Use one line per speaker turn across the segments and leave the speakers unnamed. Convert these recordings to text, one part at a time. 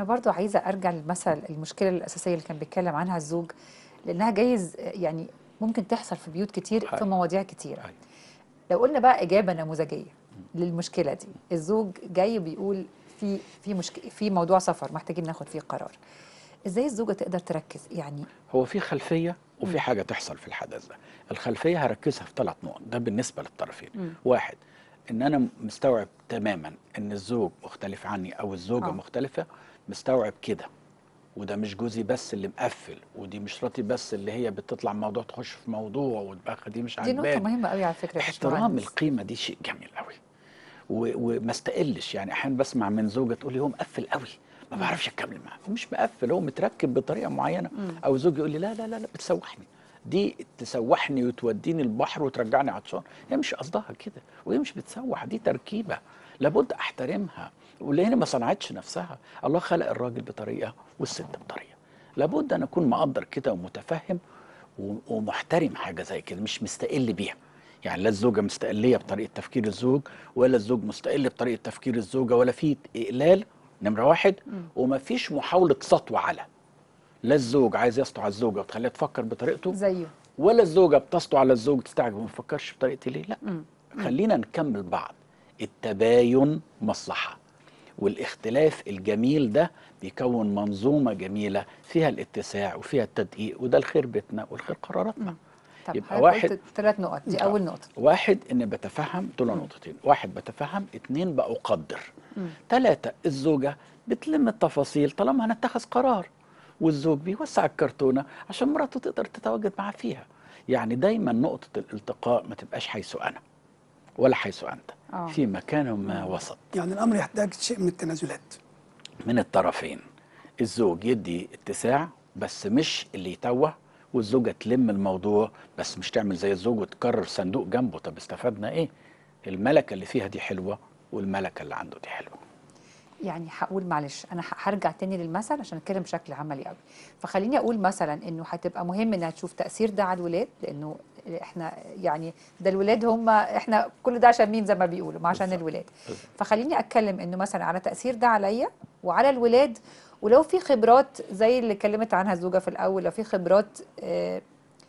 انا برضو عايزه ارجع للمثل المشكله الاساسيه اللي كان بيتكلم عنها الزوج لانها جايز يعني ممكن تحصل في بيوت كتير في
أيوة.
مواضيع كتيره
أيوة.
لو قلنا بقى اجابه نموذجيه للمشكله دي الزوج جاي بيقول في في مشكله في موضوع سفر محتاجين ناخد فيه قرار ازاي الزوجه تقدر تركز يعني
هو في خلفيه وفي حاجه تحصل في الحدث ده الخلفيه هركزها في ثلاث نقط ده بالنسبه للطرفين
مم.
واحد ان انا مستوعب تماما ان الزوج مختلف عني او الزوجه
آه.
آه. مختلفه مستوعب كده وده مش جوزي بس اللي مقفل ودي مش مراتي بس اللي هي بتطلع موضوع تخش في موضوع والبخه دي مش
دي نقطه
عاجباني
مهمه قوي على فكره يا
احترام
باشمهندس.
القيمه دي شيء جميل قوي و- وما استقلش يعني احيانا بسمع من زوجه تقول لي هو مقفل قوي ما بعرفش اكمل معاه هو مش مقفل هو متركب بطريقه معينه او زوج يقول لي لا لا لا لا بتسوحني دي تسوحني وتوديني البحر وترجعني عطشان هي مش قصدها كده وهي مش بتسوح دي تركيبه لابد احترمها ولان ما صنعتش نفسها الله خلق الراجل بطريقه والست بطريقه لابد ان اكون مقدر كده ومتفهم و- ومحترم حاجه زي كده مش مستقل بيها يعني لا الزوجه مستقليه بطريقه تفكير الزوج ولا الزوج مستقل بطريقه تفكير الزوجه ولا في اقلال نمره واحد وما فيش محاوله سطو على لا الزوج عايز يسطو على الزوجه وتخليها تفكر بطريقته
زيه
ولا الزوجه بتسطو على الزوج تستعجب وما تفكرش بطريقتي ليه لا
مم.
خلينا نكمل بعض التباين مصلحه والاختلاف الجميل ده بيكون منظومه جميله فيها الاتساع وفيها التدقيق وده الخير بيتنا والخير قراراتنا
طب
يبقى
حضرتك
واحد-
قلت ثلاث نقط دي
آه.
اول نقطه
واحد ان بتفهم دول نقطتين واحد بتفهم اتنين بقدر تلاتة الزوجة بتلم التفاصيل طالما هنتخذ قرار والزوج بيوسع الكرتونة عشان مراته تقدر تتواجد معاه فيها يعني دايما نقطة الالتقاء ما تبقاش حيث أنا ولا حيث أنت
آه.
في مكان ما وسط
يعني الامر يحتاج شيء من التنازلات
من الطرفين الزوج يدي اتساع بس مش اللي يتوه والزوجة تلم الموضوع بس مش تعمل زي الزوج وتكرر صندوق جنبه طب استفدنا ايه الملكة اللي فيها دي حلوة والملكة اللي عنده دي حلوة
يعني هقول معلش انا ه- هرجع تاني للمثل عشان اتكلم بشكل عملي قوي فخليني اقول مثلا انه هتبقى مهم انها تشوف تاثير ده على الولاد لانه احنا يعني ده الولاد هم احنا كل ده عشان مين زي ما بيقولوا ما عشان
بالظبط.
الولاد
بالظبط.
فخليني اتكلم انه مثلا على تاثير ده عليا وعلى الولاد ولو في خبرات زي اللي اتكلمت عنها الزوجه في الاول لو في خبرات آه،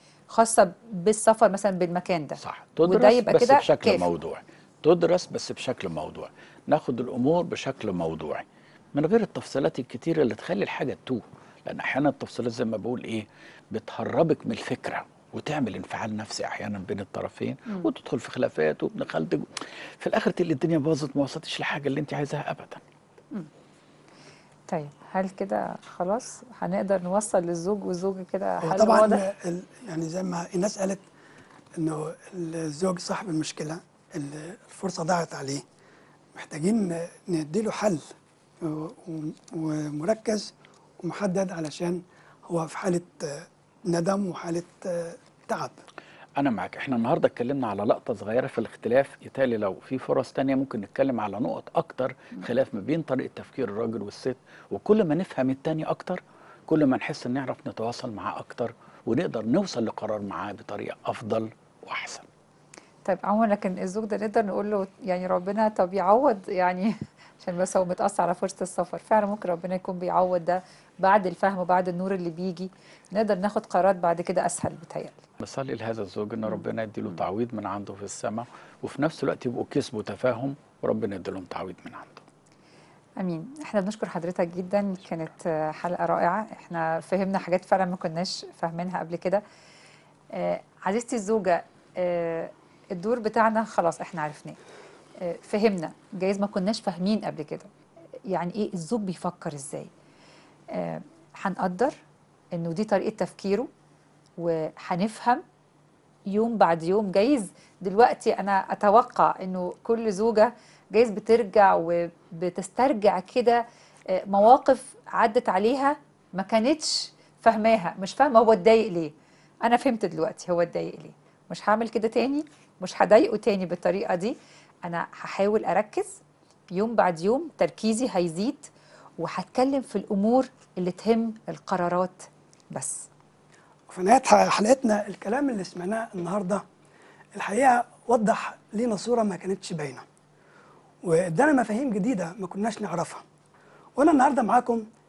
خاصه بالسفر مثلا بالمكان ده
صح
وده
تدرس
يبقى
بس
كده
بشكل
كافي.
موضوعي تدرس بس بشكل موضوعي ناخد الامور بشكل موضوعي من غير التفصيلات الكتيرة اللي تخلي الحاجة تتوه لان احيانا التفصيلات زي ما بقول ايه بتهربك من الفكرة وتعمل انفعال نفسي احيانا بين الطرفين وتدخل في خلافات وابن خالتك في الاخر تلاقي الدنيا باظت ما وصلتش لحاجه اللي انت عايزاها ابدا
طيب هل كده خلاص هنقدر نوصل للزوج والزوجه كده
هو
حل
طبعا
واضح
ال- يعني زي ما الناس قالت انه الزوج صاحب المشكله ال- الفرصه ضاعت عليه محتاجين نديله حل و- و- ومركز ومحدد علشان هو في حاله آه، ندم وحاله آه، تعب
انا معاك احنا النهارده اتكلمنا على لقطه صغيره في الاختلاف يتهيألي لو في فرص تانية ممكن نتكلم على نقط اكتر خلاف ما بين طريقه تفكير الراجل والست وكل ما نفهم التاني اكتر كل ما نحس ان نعرف نتواصل معاه اكتر ونقدر نوصل لقرار معاه بطريقه افضل واحسن
طيب عموما لكن الزوج ده نقدر نقول له يعني ربنا طب يعوض يعني عشان بس هو متأثر على فرصة السفر فعلا ممكن ربنا يكون بيعوض ده بعد الفهم وبعد النور اللي بيجي نقدر ناخد قرارات بعد كده أسهل بتهيألي
بصلي لهذا الزوج ان ربنا يديله تعويض من عنده في السماء وفي نفس الوقت يبقوا كسبوا تفاهم وربنا يديلهم تعويض من عنده
امين احنا بنشكر حضرتك جدا كانت آه، حلقه رائعه احنا فهمنا حاجات فعلا ما كناش فاهمينها قبل كده آه، عزيزتي الزوجه آه، الدور بتاعنا خلاص احنا عرفناه آه، فهمنا جايز ما كناش فاهمين قبل كده يعني ايه الزوج بيفكر ازاي آه، هنقدر انه دي طريقه تفكيره وهنفهم يوم بعد يوم جايز دلوقتي انا اتوقع انه كل زوجه جايز بترجع وبتسترجع كده آه، مواقف عدت عليها ما كانتش فاهماها مش فاهمه هو اتضايق ليه انا فهمت دلوقتي هو اتضايق ليه مش هعمل كده تاني مش هضايقه تاني بالطريقه دي انا هحاول اركز يوم بعد يوم تركيزي هيزيد وهتكلم في الامور اللي تهم القرارات بس
وفي نهايه ح- حلقتنا الكلام اللي سمعناه النهارده الحقيقه وضح لينا صوره ما كانتش باينه وادانا مفاهيم جديده ما كناش نعرفها وانا النهارده معاكم